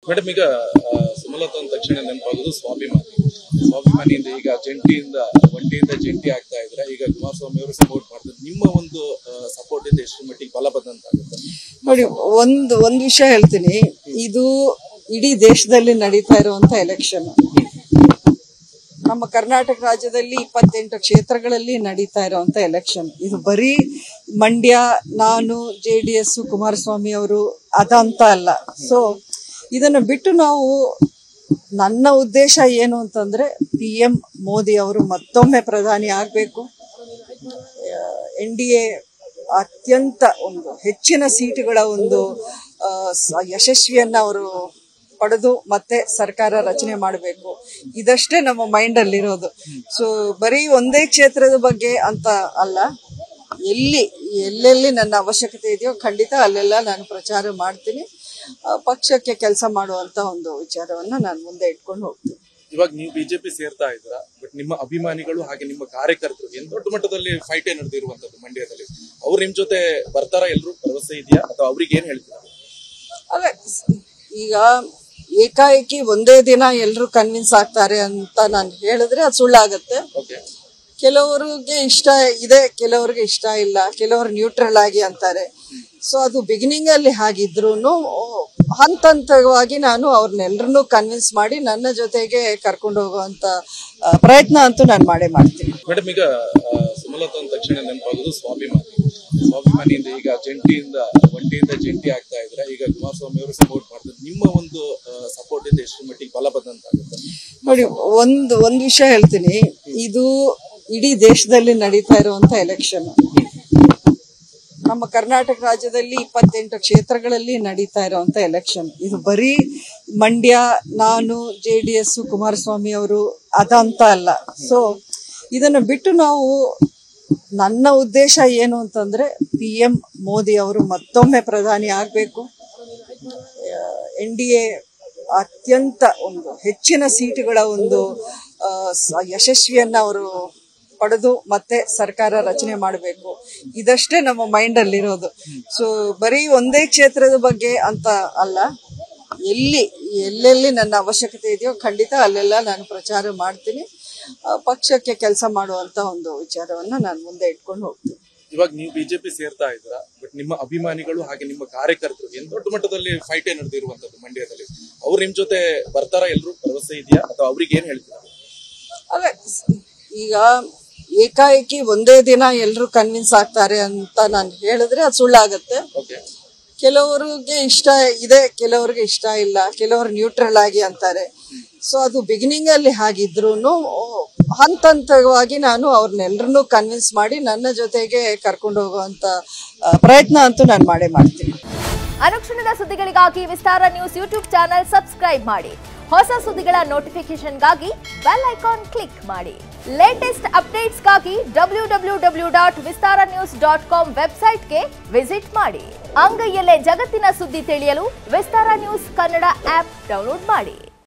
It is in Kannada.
ಮೇಡಮ್ ಈಗ ಆ, ಸುಮಲತಾ ಅಂದ ತಕ್ಷಣ ನೆನಪಾಗೋದು ಸ್ವಾಭಿಮಾನಿ ಸ್ವಾಭಿಮಾನಿಯಿಂದ ಈಗ ಜಂಟಿಯಿಂದ ಒಂಟಿಯಿಂದ ಜಂಟಿ ಆಗ್ತಾ ಇದ್ರೆ ಈಗ ಕುಮಾರಸ್ವಾಮಿ ಅವರು ಸಪೋರ್ಟ್ ಮಾಡ್ತಾರೆ ನಿಮ್ಮ ಒಂದು ಸಪೋರ್ಟ್ ಇಂದ ಎಷ್ಟು ಮಟ್ಟಿಗೆ ಬಲ ಬಂದಂತಾಗುತ್ತೆ ನೋಡಿ ಒಂದು ಒಂದ್ ವಿಷಯ ಹೇಳ್ತೀನಿ ಇದು ಇಡೀ ದೇಶದಲ್ಲಿ ನಡೀತಾ ಇರುವಂತ ಎಲೆಕ್ಷನ್ ನಮ್ಮ ಕರ್ನಾಟಕ ರಾಜ್ಯದಲ್ಲಿ ಇಪ್ಪತ್ತೆಂಟು ಕ್ಷೇತ್ರಗಳಲ್ಲಿ ನಡೀತಾ ಇರುವಂತ ಎಲೆಕ್ಷನ್ ಇದು ಬರೀ ಮಂಡ್ಯ ನಾನು ಜೆ ಡಿ ಎಸ್ ಕುಮಾರಸ್ವಾಮಿ ಅವರು ಅದಂತ ಅಲ್ಲ ಸೊ ಇದನ್ನು ಬಿಟ್ಟು ನಾವು ನನ್ನ ಉದ್ದೇಶ ಏನು ಅಂತಂದ್ರೆ ಪಿ ಎಂ ಮೋದಿ ಅವರು ಮತ್ತೊಮ್ಮೆ ಪ್ರಧಾನಿ ಆಗಬೇಕು ಎನ್ ಡಿ ಎ ಅತ್ಯಂತ ಒಂದು ಹೆಚ್ಚಿನ ಸೀಟುಗಳ ಒಂದು ಆ, ಸ- ಯಶಸ್ವಿಯನ್ನ ಅವರು ಪಡೆದು ಮತ್ತೆ ಸರ್ಕಾರ ರಚನೆ ಮಾಡಬೇಕು ಇದಷ್ಟೇ ನಮ್ಮ ಮೈಂಡ್ ಅಲ್ಲಿ ಇರೋದು ಸೊ ಬರೀ ಒಂದೇ ಕ್ಷೇತ್ರದ ಬಗ್ಗೆ ಅಂತ ಅಲ್ಲ ಎಲ್ಲಿ ಎಲ್ಲೆಲ್ಲಿ ನನ್ನ ಅವಶ್ಯಕತೆ ಇದೆಯೋ ಖಂಡಿತ ಅಲ್ಲೆಲ್ಲ ನಾನು ಪ್ರಚಾರ ಮಾಡ್ತೀನಿ ಆ, ಪಕ್ಷಕ್ಕೆ ಕೆಲಸ ಮಾಡುವಂತ ಒಂದು ವಿಚಾರವನ್ನ ನಾನು ಮುಂದೆ ಇಟ್ಕೊಂಡು ಹೋಗ್ತೀನಿ ಇವಾಗ ನೀವು ಬಿಜೆಪಿ ಸೇರ್ತಾ ಇದ್ದೀರಾ ಬಟ್ ನಿಮ್ಮ ಅಭಿಮಾನಿಗಳು ಹಾಗೆ ನಿಮ್ಮ ಕಾರ್ಯಕರ್ತರು ಏನ್ ದೊಡ್ಡ ಮಟ್ಟದಲ್ಲಿ ಫೈಟೇ ನಡೆದಿರುವಂತದ್ದು ಮಂಡ್ಯದಲ್ಲಿ ಅವ್ರು ನಿಮ್ ಜೊತೆ ಬರ್ತಾರ ಎಲ್ರು ಭರವಸೆ ಇದೆಯಾ ಅಥವಾ ಅವ್ರಿಗೆ ಏನ್ ಹೇಳ್ತೀರಾ ಅಲ್ಲ ಈಗ ಏಕಾಏಕಿ ಒಂದೇ ದಿನ ಎಲ್ರು ಕನ್ವಿನ್ಸ್ ಆಗ್ತಾರೆ ಅಂತ ನಾನು ಹೇಳಿದ್ರೆ ಅದು ಸುಳ್ಳಾಗತ್ತೆ ಓಕೆ ಕೆಲವರಿಗೆ ಇಷ್ಟ ಇದೆ ಕೆಲವರಿಗೆ ಇಷ್ಟ ಇಲ್ಲ ಕೆಲವರು ನ್ಯೂಟ್ರಲ್ ಆಗಿ ಅಂತಾರೆ ಸೊ ಅದು ಬಿಗಿನಿಂಗ್ ಅಲ್ಲಿ ಹಾಗಿದ್ರು ಹಂತ ಹಂತವಾಗಿ ನಾನು ಅವ್ರನ್ನೆಲ್ಲರನ್ನೂ ಕನ್ವಿನ್ಸ್ ಮಾಡಿ ನನ್ನ ಜೊತೆಗೆ ಕರ್ಕೊಂಡು ಹೋಗುವಂತ ಆ, ಪ್ರಯತ್ನ ಅಂತೂ ನಾನು ಮಾಡೇ ಮಾಡ್ತೀನಿ ಮೇಡಮ್ ಈಗ ಆ, ಸುಮಲತಾ ಅಂದ ತಕ್ಷಣ ನೆನಪಾಗೋದು ಸ್ವಾಭಿಮಾನಿ ಸ್ವಾಭಿಮಾನಿಯಿಂದ ಈಗ ಜಂಟಿಯಿಂದ ಒಂಟಿಯಿಂದ ಜಂಟಿ ಆಗ್ತಾ ಇದ್ರೆ ಈಗ ಕುಮಾರಸ್ವಾಮಿ ಅವರು ಸಪೋರ್ಟ್ ಮಾಡ್ತಾರೆ ನಿಮ್ಮ ಒಂದು ಸಪೋರ್ಟ್ ಇಂದ ಎಷ್ಟು ಮಟ್ಟಿಗೆ ಬಲ ಬಂದಂತಾಗುತ್ತೆ ನೋಡಿ ಒಂದು ಒಂದ್ ವಿಷಯ ಹೇಳ್ತೀನಿ ಇದು ಇಡೀ ದೇಶದಲ್ಲಿ ನಡೀತಾ ಇರುವಂತ ಎಲೆಕ್ಷನ್ ನಮ್ಮ ಕರ್ನಾಟಕ ರಾಜ್ಯದಲ್ಲಿ ಇಪ್ಪತ್ತೆಂಟು ಕ್ಷೇತ್ರಗಳಲ್ಲಿ ನಡೀತಾ ಇರುವಂತ ಎಲೆಕ್ಷನ್ ಇದು ಬರೀ ಮಂಡ್ಯ ನಾನು ಜೆ ಡಿ ಎಸ್ ಕುಮಾರಸ್ವಾಮಿ ಅವರು ಅದಂತ ಅಲ್ಲ ಸೊ ಇದನ್ನು ಬಿಟ್ಟು ನಾವು ನನ್ನ ಉದ್ದೇಶ ಏನು ಅಂತಂದ್ರೆ ಪಿ ಎಂ ಮೋದಿ ಅವರು ಮತ್ತೊಮ್ಮೆ ಪ್ರಧಾನಿ ಆಗಬೇಕು ಎನ್ ಡಿ ಎ ಅತ್ಯಂತ ಒಂದು ಹೆಚ್ಚಿನ ಸೀಟುಗಳ ಒಂದು ಆ, ಸ- ಯಶಸ್ವಿಯನ್ನ ಅವರು ಪಡೆದು ಮತ್ತೆ ಸರ್ಕಾರ ರಚನೆ ಮಾಡಬೇಕು ಇದಷ್ಟೇ ನಮ್ಮ ಮೈಂಡ್ ಅಲ್ಲಿ ಇರೋದು ಸೊ ಬರೀ ಒಂದೇ ಕ್ಷೇತ್ರದ ಬಗ್ಗೆ ಅಂತ ಅಲ್ಲ ಎಲ್ಲಿ ಎಲ್ಲೆಲ್ಲಿ ನನ್ನ ಅವಶ್ಯಕತೆ ಇದೆಯೋ ಖಂಡಿತ ಅಲ್ಲೆಲ್ಲ ನಾನು ಪ್ರಚಾರ ಮಾಡ್ತೀನಿ ಆ, ಪಕ್ಷಕ್ಕೆ ಕೆಲಸ ಮಾಡುವಂತ ಒಂದು ವಿಚಾರವನ್ನ ನಾನು ಮುಂದೆ ಇಟ್ಕೊಂಡು ಹೋಗ್ತೀನಿ ಇವಾಗ ನೀವು ಬಿಜೆಪಿ ಸೇರ್ತಾ ಇದ್ದೀರಾ ಬಟ್ ನಿಮ್ಮ ಅಭಿಮಾನಿಗಳು ಹಾಗೆ ನಿಮ್ಮ ಕಾರ್ಯಕರ್ತರು ಏನ್ ದೊಡ್ಡ ಮಟ್ಟದಲ್ಲಿ ಫೈಟೇ ನಡೆದಿರುವಂತದ್ದು ಮಂಡ್ಯದಲ್ಲಿ ಅವ್ರು ನಿಮ್ ಜೊತೆ ಬರ್ತಾರ ಎಲ್ರು ಭರವಸೆ ಇದೆಯಾ ಅಥವಾ ಅವ್ರಿಗೆ ಏನ್ ಹೇಳ್ತೀರಾ ಅಲ್ಲ ಈಗ ಏಕಾಏಕಿ ಒಂದೇ ದಿನ ಎಲ್ರು ಕನ್ವಿನ್ಸ್ ಆಗ್ತಾರೆ ಅಂತ ನಾನು ಹೇಳಿದ್ರೆ ಅದು ಸುಳ್ಳಾಗತ್ತೆ ಓಕೆ ಕೆಲವರಿಗೆ ಇಷ್ಟ ಇದೆ ಕೆಲವರಿಗೆ ಇಷ್ಟ ಇಲ್ಲ ಕೆಲವರು ನ್ಯೂಟ್ರಲ್ ಆಗಿ ಅಂತಾರೆ ಸೊ ಅದು ಬಿಗಿನಿಂಗ್ ಅಲ್ಲಿ ಹಾಗಿದ್ರು ಹಂತ ಹಂತವಾಗಿ ನಾನು ಅವ್ರನ್ನೆಲ್ಲರನ್ನೂ ಕನ್ವಿನ್ಸ್ ಮಾಡಿ ನನ್ನ ಜೊತೆಗೆ ಕರ್ಕೊಂಡು ಹೋಗುವಂತ ಆ, ಪ್ರಯತ್ನ ಅಂತೂ ನಾನು ಮಾಡೇ ಮಾಡ್ತೀನಿ ಅನುಕ್ಷಣದ ಸುದ್ದಿಗಳಿಗಾಗಿ Vistara news YouTube channel subscribe ಮಾಡಿ ಹೊಸ ಸುದ್ದಿಗಳ ನೋಟಿಫಿಕೇಶನ್ಗಾಗಿ ಬೆಲ್ ಐಕಾನ್ ಕ್ಲಿಕ್ ಮಾಡಿ ಲೇಟೆಸ್ಟ್ ಅಪ್ಡೇಟ್ಸ್ಗಾಗಿ W W W dot Vistara news dot com ವೆಬ್ಸೈಟ್ಗೆ ವಿಸಿಟ್ ಮಾಡಿ ಅಂಗೈಯಲ್ಲೇ ಜಗತ್ತಿನ ಸುದ್ದಿ ತಿಳಿಯಲು Vistara news Kannada app download ಮಾಡಿ